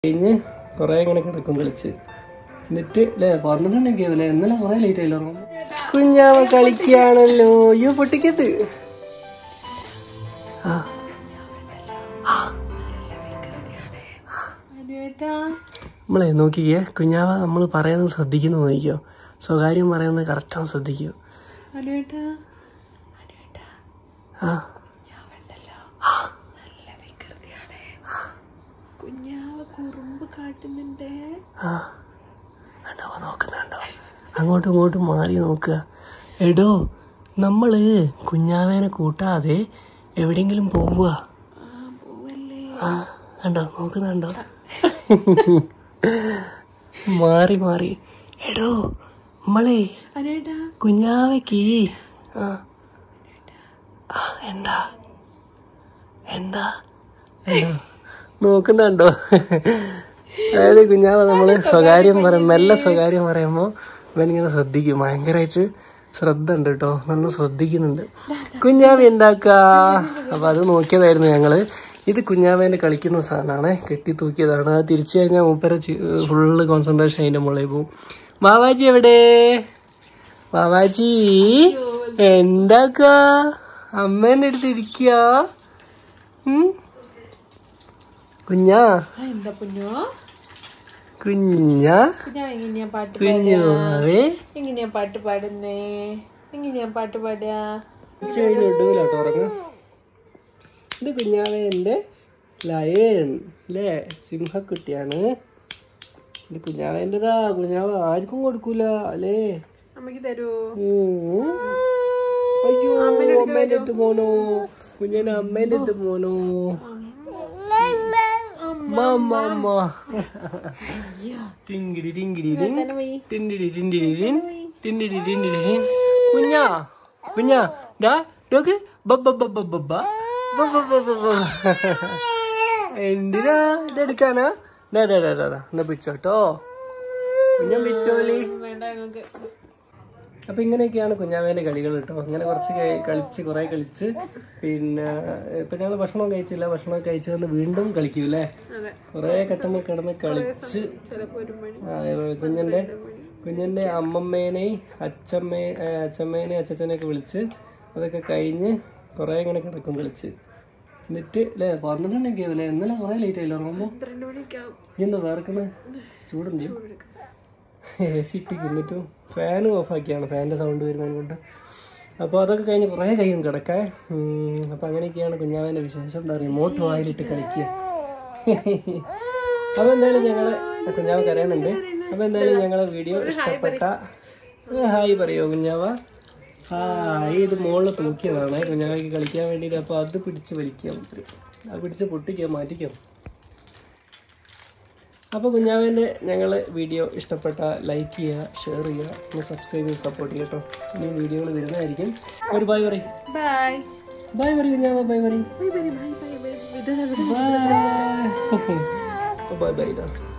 കഴിഞ്ഞ് കുറേ ഇങ്ങനെ കിടക്കും കളിച്ച് എന്നിട്ട് അല്ലേ പന്ത്രണ്ടൊക്കെ ആവില്ലേ ഇന്നലെ കുറേ ലേറ്റ് ആയില്ലോ ഉറങ്ങുമ്പോ. കുഞ്ഞാവ കളിക്കുകയാണല്ലോ അയ്യോ പൊട്ടിക്കത്ത് ആ നമ്മളെ നോക്കിക്കേ കുഞ്ഞാവ നമ്മൾ പറയുന്നത് ശ്രദ്ധിക്കുന്നു നോക്കിക്കോ സ്വകാര്യം പറയുന്നത് കറക്റ്റാണ് ശ്രദ്ധിക്കോ ആ കുഞ്ഞാവ് കുറുമ്പ് കാട്ടുന്നുണ്ട് ആ കണ്ടോ നോക്കുന്നുണ്ടോ അങ്ങോട്ടും ഇങ്ങോട്ടും മാറി നോക്കുക എടോ നമ്മള് കുഞ്ഞാവേനെ കൂട്ടാതെ എവിടെയെങ്കിലും പോവുക പോവല്ലേ ആ കണ്ടോ നോക്കുന്നുണ്ടോ മാറി മാറി എടോ നമ്മളെ അനേട്ടാ കുഞ്ഞാവയ്ക്ക് ആ ആ, എന്താ എന്താ എന്താ? നോക്കുന്നുണ്ടോ അതായത് കുഞ്ഞാവ നമ്മള് സ്വകാര്യം പറയും മെല്ലെ സ്വകാര്യം പറയുമ്പോ ഇവനിങ്ങനെ ശ്രദ്ധിക്കും ഭയങ്കരമായിട്ട് ശ്രദ്ധ ഉണ്ട് കേട്ടോ നല്ല ശ്രദ്ധിക്കുന്നുണ്ട് കുഞ്ഞാവ എന്താക്ക അപ്പൊ അത് നോക്കിയതായിരുന്നു ഞങ്ങള് ഇത് കുഞ്ഞാവേന്റെ കളിക്കുന്ന സാധനമാണ് കെട്ടി തൂക്കിയതാണ് അത് തിരിച്ചു കഴിഞ്ഞാൽ മൂപ്പര ഫുള്ള് കോൺസെൻട്രേഷൻ അതിന്റെ മുകളിൽ പോവും ബാവാജി എവിടെ ബാവാജി എന്താക്ക അമ്മേന്റെ അടുത്ത് ഇരിക്കുക കുഞ്ഞാ ആ, എന്താ കുഞ്ഞോ കുഞ്ഞാ കുഞ്ഞാ എങ്ങനെയാ പാട്ട് കുഞ്ഞുവാവേ എങ്ങനെയാ പാട്ട് പാടുന്നേ എങ്ങനെയാ പാട്ട് പാടുക ഉച്ചകഴിഞ്ഞിട്ടൂലോട്ടോ ഉറങ്ങും ഇത് കുഞ്ഞാവേന്റെ ലയൺ അല്ലേ സിംഹക്കുട്ടിയാണ് ഇത് കുഞ്ഞാവേന്റെതാ കുഞ്ഞാവ ആർക്കും കൊടുക്കൂല അല്ലേ അമ്മക്ക് തരൂ ഉം. അയ്യോ അമ്മേന്റെ അടുത്ത് പോണോ കുഞ്ഞിനെ അമ്മേന്റെ അടുത്ത് പോണോ മമ്മ ടിങ്കിടി ടിങ്കിടി ടിങ്. തന്നെ പോയി ടിണ്ടിടി ടിണ്ടിടി ടിൻ. ടിണ്ടിടി ടിണ്ടിടി ടിൻ. കുഞ്ഞാ കുഞ്ഞാ ഡാ ഡോക്ക് ബബ്ബ ബബ്ബ ബബ്ബ ബബ്ബ ബബ്ബ ബബ്ബ. എന്തിനാ ഇതെടുക്കാനാ ഡാ ഡാ ഡാ ഡാ ഡാ. എന്നാ പിടിച്ചോട്ടോ കുഞ്ഞാ പിടിച്ചോളി വേണ്ട ഞങ്ങൾക്ക് അപ്പൊ ഇങ്ങനെയൊക്കെയാണ് കുഞ്ഞാവേന്റെ കളികൾ കേട്ടോ അങ്ങനെ കുറച്ച് ക- കളിച്ച് കുറെ കളിച്ച് പിന്നെ ഇപ്പൊ ഞങ്ങൾ ഭക്ഷണം കഴിച്ചില്ല ഭക്ഷണം കഴിച്ചു വന്ന് വീണ്ടും കളിക്കും അല്ലേ അതെ കുറെ കെട്ടുമ്പോ കിടന്ന് കളിച്ച് ചിലപ്പോ ഒരു മണി ആ, കുഞ്ഞന്റെ കുഞ്ഞന്റെ അമ്മമ്മേനെയും അച്ഛമ്മേ ഏ, അച്ഛമ്മേനെയും അച്ഛച്ചനെയൊക്കെ വിളിച്ച് അതൊക്കെ കഴിഞ്ഞ് കുറെ ഇങ്ങനെ കിടക്കും കളിച്ച് എന്നിട്ട് അല്ലേ പന്ത്രണ്ടൊക്കെ ആവില്ലേ ഇന്നലെ കുറെ ലേറ്റ് ആയില്ലോ ഉറങ്ങുമ്പോ പന്ത്രണ്ട് മണിക്കാവും നീ എന്താ വേർക്കുന്ന ചൂടുണ്ട് എ സി ഇട്ടിക്ക് എന്നിട്ടും ഫാനും ഓഫാക്കിയാണ് ഫാനിൻ്റെ സൗണ്ട് വരുന്നതിനെ കൊണ്ട് അപ്പോൾ അതൊക്കെ കഴിഞ്ഞ് കുറേ കഴിയും കിടക്കാൻ അപ്പോൾ അങ്ങനെയൊക്കെയാണ് കുഞ്ഞാവേൻ്റെ വിശേഷം എന്താ റിമോട്ട് വായിലിട്ട് കളിക്കുക അപ്പോൾ എന്തായാലും ഞങ്ങൾ കുഞ്ഞാവ് കരയുന്നുണ്ട് അപ്പോൾ എന്തായാലും ഞങ്ങളെ വീഡിയോ ഇഷ്ടപ്പെട്ട ഹായ് പറയോ കുഞ്ഞാവ ഹായ് ഇത് മുകളിൽ തൂക്കിയതാണ് കുഞ്ഞാവയ്ക്ക് കളിക്കാൻ വേണ്ടിയിട്ട് അപ്പോൾ അത് പിടിച്ച് വലിക്കാം അത് പിടിച്ച് പൊട്ടിക്കാം മാറ്റിക്കാം അപ്പോൾ കുഞ്ഞാവേൻ്റെ ഞങ്ങൾ വീഡിയോ ഇഷ്ടപ്പെട്ട ലൈക്ക് ചെയ്യുക ഷെയർ ചെയ്യുക പിന്നെ സബ്സ്ക്രൈബ് ചെയ്ത് സപ്പോർട്ട് ചെയ്യുക കേട്ടോ ഇനി വീഡിയോകൾ വരുന്നതായിരിക്കും ഒരു ബൈ പറയും ബൈ ബൈ പറയും കുഞ്ഞാവ ബൈ പറയും bye bye bye bye bye ഇത് ബൈ ബൈ ബൈ ഇതാ